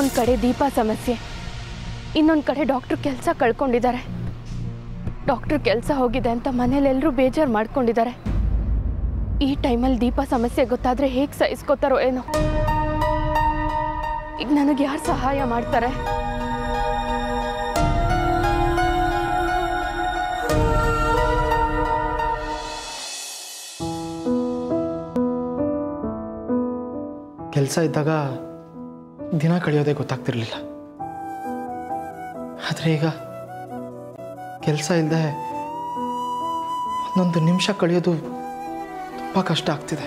ಒಂದು ಕಡೆ ದೀಪ ಸಮಸ್ಯೆ ಇನ್ನೊಂದು ಕಡೆ ಡಾಕ್ಟ್ರು ಕೆಲಸ ಕಳ್ಕೊಂಡಿದ್ದಾರೆ ಡಾಕ್ಟ್ರು ಕೆಲಸ ಹೋಗಿದೆ ಅಂತ ಮನೇಲೆಲ್ಲರೂ ಬೇಜಾರು ಮಾಡ್ಕೊಂಡಿದ್ದಾರೆ ಈ ಟೈಮಲ್ಲಿ ದೀಪ ಸಮಸ್ಯೆ ಗೊತ್ತಾದರೆ ಹೇಗೆ ಸಹಿಸ್ಕೋತಾರೋ ಏನೋ ಈಗ ನನಗೆ ಯಾರು ಸಹಾಯ ಮಾಡ್ತಾರೆ ಕೆಲಸ ಇದ್ದಾಗ ದಿನ ಕಳೆಯೋದೇ ಗೊತ್ತಾಗ್ತಿರ್ಲಿಲ್ಲ ಆದರೆ ಈಗ ಕೆಲಸ ಇಲ್ಲದೆ ಒಂದೊಂದು ನಿಮಿಷ ಕಳೆಯೋದು ತುಂಬ ಕಷ್ಟ ಆಗ್ತಿದೆ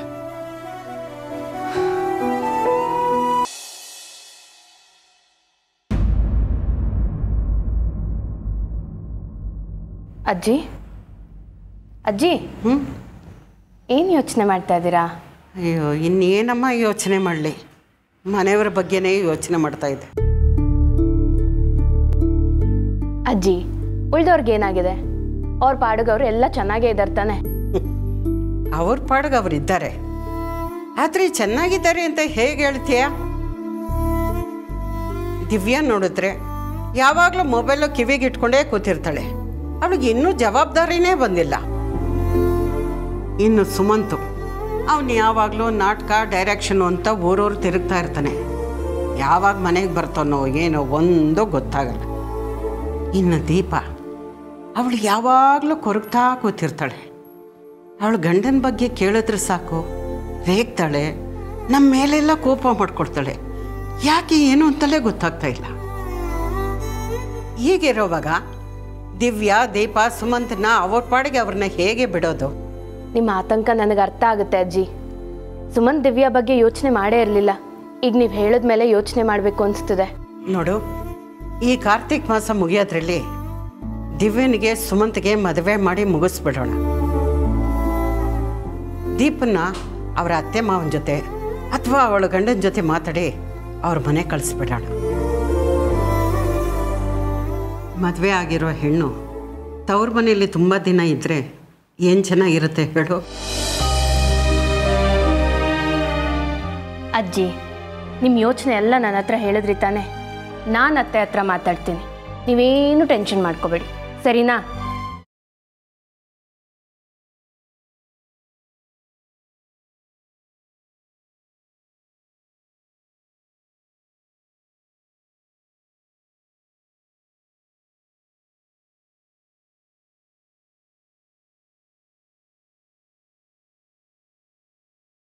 ಅಜ್ಜಿ ಅಜ್ಜಿ ಹ್ಞೂ ಏನು ಯೋಚನೆ ಮಾಡ್ತಾ ಇದ್ದೀರಾ ಅಯ್ಯೋ ಇನ್ನೇನಮ್ಮ ಯೋಚನೆ ಮಾಡಲಿ ಮನೆಯವರ ಬಗ್ಗೆನೇ ಯೋಚನೆ ಮಾಡ್ತಾ ಇದ್ದೆ ಅಜ್ಜಿ ಉಳ್ದವ್ರಿಗೆ ಏನಾಗಿದೆ ಅವ್ರ ಪಾಡುಗವ್ರು ಎಲ್ಲ ಚೆನ್ನಾಗೇ ಇದ್ದಾರೆ ತಾನೆ ಅವ್ರ ಪಾಡಿಗೆ ಅವರಿದ್ದಾರೆ ಆದರೆ ಚೆನ್ನಾಗಿದ್ದಾರೆ ಅಂತ ಹೇಗೆ ಹೇಳ್ತೀಯ ದಿವ್ಯಾ ನೋಡಿದ್ರೆ ಯಾವಾಗಲೂ ಮೊಬೈಲು ಕಿವಿಗೆ ಇಟ್ಕೊಂಡೇ ಕೂತಿರ್ತಾಳೆ ಅವಳಿಗೆ ಇನ್ನೂ ಜವಾಬ್ದಾರಿನೇ ಬಂದಿಲ್ಲ ಇನ್ನು ಸುಮಂತು ಅವನು ಯಾವಾಗಲೂ ನಾಟಕ ಡೈರೆಕ್ಷನು ಅಂತ ಊರೂರು ತಿರುಗ್ತಾ ಇರ್ತಾನೆ ಯಾವಾಗ ಮನೆಗೆ ಬರ್ತಾನೋ ಏನೋ ಒಂದು ಗೊತ್ತಾಗಲ್ಲ ಇನ್ನು ದೀಪ ಅವಳು ಯಾವಾಗಲೂ ಕೊರಗ್ತಾ ಕೂತಿರ್ತಾಳೆ ಅವಳು ಗಂಡನ ಬಗ್ಗೆ ಕೇಳಿದ್ರೆ ಸಾಕು ರೇಗ್ತಾಳೆ ನಮ್ಮ ಮೇಲೆಲ್ಲ ಕೋಪ ಮಾಡ್ಕೊಳ್ತಾಳೆ ಯಾಕೆ ಏನು ಅಂತಲೇ ಗೊತ್ತಾಗ್ತಾ ಇಲ್ಲ ಹೀಗಿರೋವಾಗ ದಿವ್ಯಾ ದೀಪ ಸುಮಂತನ ಅವ್ರ ಪಾಡಿಗೆ ಅವ್ರನ್ನ ಹೇಗೆ ಬಿಡೋದು ನಿಮ್ಮ ಆತಂಕ ನನಗೆ ಅರ್ಥ ಆಗುತ್ತೆ ಅಜ್ಜಿ ಸುಮನ್ ದಿವ್ಯಾ ಬಗ್ಗೆ ಯೋಚನೆ ಮಾಡೇ ಇರಲಿಲ್ಲ ಈಗ ನೀವು ಹೇಳಿದ್ಮೇಲೆ ಯೋಚನೆ ಮಾಡಬೇಕು ಅನಿಸ್ತಿದೆ ನೋಡು ಈ ಕಾರ್ತಿಕ್ ಮಾಸ ಮುಗಿಯೋದ್ರಲ್ಲಿ ದಿವ್ಯನಿಗೆ ಸುಮಂತ್ಗೆ ಮದುವೆ ಮಾಡಿ ಮುಗಿಸ್ಬಿಡೋಣ ದೀಪನ್ನ ಅವರ ಅತ್ತೆ ಮಾವನ ಜೊತೆ ಅಥವಾ ಅವಳ ಗಂಡನ ಜೊತೆ ಮಾತಾಡಿ ಅವ್ರ ಮನೆ ಕಳಿಸ್ಬಿಡೋಣ ಮದುವೆ ಆಗಿರೋ ಹೆಣ್ಣು ತವ್ರ ಮನೆಯಲ್ಲಿ ತುಂಬ ದಿನ ಇದ್ದರೆ ಏನು ಚೆನ್ನಾಗಿರುತ್ತೆ ಹೇಳು ಅಜ್ಜಿ ನಿಮ್ಮ ಯೋಚನೆ ಎಲ್ಲ ನನ್ನ ಹತ್ರ ಹೇಳಿದ್ರಿ ತಾನೆ ನಾನು ಅತ್ತೆ ಹತ್ರ ಮಾತಾಡ್ತೀನಿ ನೀವೇನು ಟೆನ್ಷನ್ ಮಾಡ್ಕೋಬೇಡಿ ಸರಿನಾ